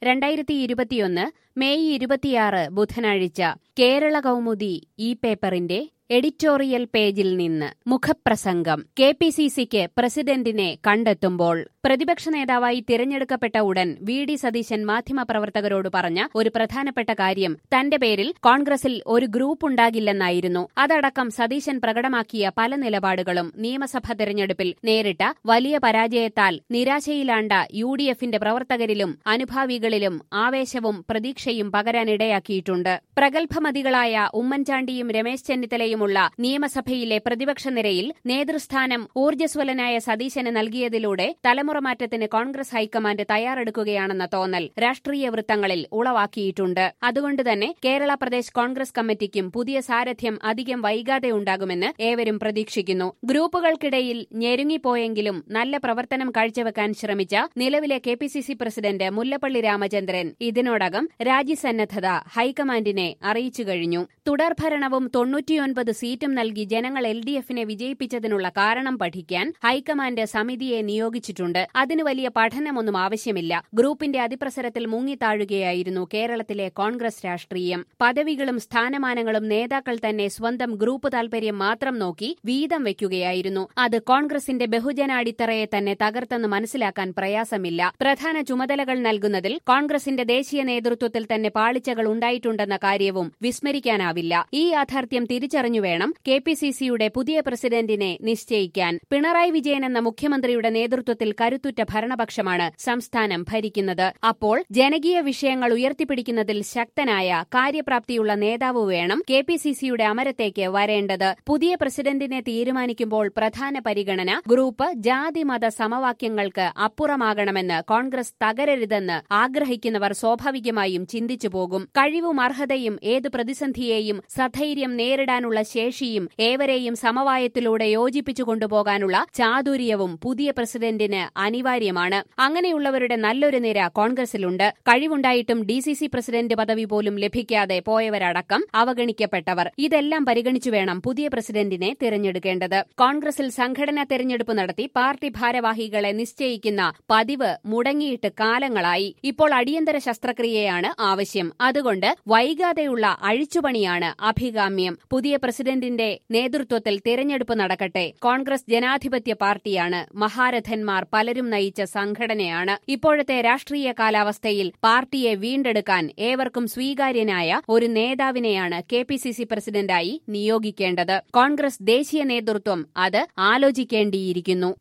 രണ്ടായിരത്തി ഇരുപത്തിയൊന്ന് മെയ് ഇരുപത്തിയാറ് ബുധനാഴ്ച കേരള കൗമുദി ഈ പേപ്പറിന്റെ എഡിറ്റോറിയൽ പേജിൽ നിന്ന് മുഖപ്രസംഗം കെ പി സി സിക്ക് പ്രസിഡന്റിനെ കണ്ടെത്തുമ്പോൾ പ്രതിപക്ഷ നേതാവായി തിരഞ്ഞെടുക്കപ്പെട്ട ഉടൻ വി ഡി സതീശൻ മാധ്യമപ്രവർത്തകരോട് പറഞ്ഞ ഒരു പ്രധാനപ്പെട്ട കാര്യം തന്റെ പേരിൽ കോൺഗ്രസിൽ ഒരു ഗ്രൂപ്പ് ഉണ്ടാകില്ലെന്നായിരുന്നു അതടക്കം സതീശൻ പ്രകടമാക്കിയ പല നിലപാടുകളും നിയമസഭാ തെരഞ്ഞെടുപ്പിൽ നേരിട്ട വലിയ പരാജയത്താൽ നിരാശയിലാണ്ട യു ഡി എഫിന്റെ പ്രവർത്തകരിലും അനുഭാവികളിലും ആവേശവും പ്രതീക്ഷയും പകരാനിടയാക്കിയിട്ടുണ്ട് പ്രഗത്ഭമതികളായ ഉമ്മൻചാണ്ടിയും രമേശ് ചെന്നിത്തലയുമുള്ള നിയമസഭയിലെ പ്രതിപക്ഷ നിരയിൽ നേതൃസ്ഥാനം ഊർജ്ജസ്വലനായ സതീശന് നൽകിയതിലൂടെ തലമുറമാറ്റത്തിന് കോൺഗ്രസ് ഹൈക്കമാൻഡ് തയ്യാറെടുക്കുകയാണെന്ന തോന്നൽ രാഷ്ട്രീയ വൃത്തങ്ങളിൽ ഉളവാക്കിയിട്ടുണ്ട് അതുകൊണ്ടുതന്നെ കേരള പ്രദേശ് കോൺഗ്രസ് കമ്മിറ്റിക്കും പുതിയ സാരഥ്യം അധികം വൈകാതെ ഉണ്ടാകുമെന്ന് ഏവരും പ്രതീക്ഷിക്കുന്നു ഗ്രൂപ്പുകൾക്കിടയിൽ ഞെരുങ്ങിപ്പോയെങ്കിലും നല്ല പ്രവർത്തനം കാഴ്ചവെക്കാൻ ശ്രമിച്ച നിലവിലെ K P C C president Mullappally Ramachandran ഇതിനോടകം രാജ്യസന്നദ്ധത ഹൈക്കമാൻഡിനെ അറിയിച്ചു കഴിഞ്ഞു തുടർഭരണവും തൊണ്ണൂറ്റിയൊൻപത് സീറ്റും നൽകി ജനങ്ങൾ എൽ ഡി എഫിനെ വിജയിപ്പിച്ചതിനുള്ള കാരണം പഠിക്കാൻ ഹൈക്കമാൻഡ് സമിതിയെ നിയോഗിച്ചിട്ടുണ്ട് അതിന് വലിയ പഠനമൊന്നും ആവശ്യമില്ല ഗ്രൂപ്പിന്റെ അതിപ്രസരത്തിൽ മുങ്ങിത്താഴുകയായിരുന്നു കേരളത്തിലെ കോൺഗ്രസ് രാഷ്ട്രീയം പദവികളും സ്ഥാനമാനങ്ങളും നേതാക്കൾ തന്നെ സ്വന്തം ഗ്രൂപ്പ് താൽപര്യം മാത്രം നോക്കി വീതം വയ്ക്കുകയായിരുന്നു അത് കോൺഗ്രസിന്റെ ബഹുജനാടിത്തറയെ തന്നെ തകർത്തെന്ന് മനസ്സിലാക്കാൻ പ്രയാസമില്ല പ്രധാന ചുമതലകൾ നൽകുന്നതിൽ കോൺഗ്രസിന്റെ ദേശീയ നേതൃത്വത്തിൽ തന്നെ പാളിച്ചകൾ ഉണ്ടായിട്ടുണ്ടെന്ന കാര്യവും വിസ്മരിക്കാനാവില്ല ഈ യാഥാർത്ഥ്യം തിരിച്ചറിഞ്ഞു വേണം കെ പി സി സിയുടെ പുതിയ പ്രസിഡന്റിനെ നിശ്ചയിക്കാൻ പിണറായി വിജയൻ എന്ന മുഖ്യമന്ത്രിയുടെ നേതൃത്വത്തിൽ കരുത്തുറ്റ ഭരണപക്ഷമാണ് സംസ്ഥാനം ഭരിക്കുന്നത് അപ്പോൾ ജനകീയ വിഷയങ്ങൾ ഉയർത്തിപ്പിടിക്കുന്നതിൽ ശക്തനായ കാര്യപ്രാപ്തിയുള്ള നേതാവ് വേണം കെ പി സി സിയുടെ അമരത്തേക്ക് വരേണ്ടത് പുതിയ പ്രസിഡന്റിനെ തീരുമാനിക്കുമ്പോൾ പ്രധാന പരിഗണന ഗ്രൂപ്പ് ജാതി മത സമവാക്യങ്ങൾക്ക് അപ്പുറമാകണമെന്ന് കോൺഗ്രസ് തകരരുതെന്ന് ആഗ്രഹിക്കുന്നവർ സ്വാഭാവികമായും ചിന്തിച്ചു പോകും കഴിവും അർഹതയും ഏത് പ്രതിസന്ധിയെയും സധൈര്യം നേരിടാനുള്ള ശേഷിയും ഏവരെയും സമവായത്തിലൂടെ യോജിപ്പിച്ചു കൊണ്ടുപോകാനുള്ള ചാതുര്യവും പുതിയ പ്രസിഡന്റിന് അനിവാര്യമാണ് അങ്ങനെയുള്ളവരുടെ നല്ലൊരു നിര കോൺഗ്രസിലുണ്ട് കഴിവുണ്ടായിട്ടും ഡി സി സി പ്രസിഡന്റ് പദവി പോലും ലഭിക്കാതെ പോയവരടക്കം അവഗണിക്കപ്പെട്ടവർ ഇതെല്ലാം പരിഗണിച്ചു വേണം പുതിയ പ്രസിഡന്റിനെ തിരഞ്ഞെടുക്കേണ്ടത് കോൺഗ്രസിൽ സംഘടനാ തെരഞ്ഞെടുപ്പ് നടത്തി പാർട്ടി ഭാരവാഹികളെ നിശ്ചയിക്കുന്ന പതിവ് മുടങ്ങിയിട്ട് കാലങ്ങളായി ഇപ്പോൾ അടിയന്തര ശസ്ത്രക്രിയയാണ് ആവശ്യം അതുകൊണ്ട് വൈകാതെയുള്ള അഴിച്ചുപണിയാണ് അഭികാമ്യം പുതിയ പ്രസിഡന്റിന്റെ നേതൃത്വത്തിൽ തിരഞ്ഞെടുപ്പ് നടക്കട്ടെ കോൺഗ്രസ് ജനാധിപത്യ പാർട്ടിയാണ് മഹാരഥന്മാർ പലരും നയിച്ച സംഘടനയാണ് ഇപ്പോഴത്തെ രാഷ്ട്രീയ കാലാവസ്ഥയിൽ പാർട്ടിയെ വീണ്ടെടുക്കാൻ ഏവർക്കും സ്വീകാര്യനായ ഒരു നേതാവിനെയാണ് കെ പി സി സി പ്രസിഡന്റായി നിയോഗിക്കേണ്ടത് കോൺഗ്രസ് ദേശീയ നേതൃത്വം അത് ആലോചിക്കേണ്ടിയിരിക്കുന്നു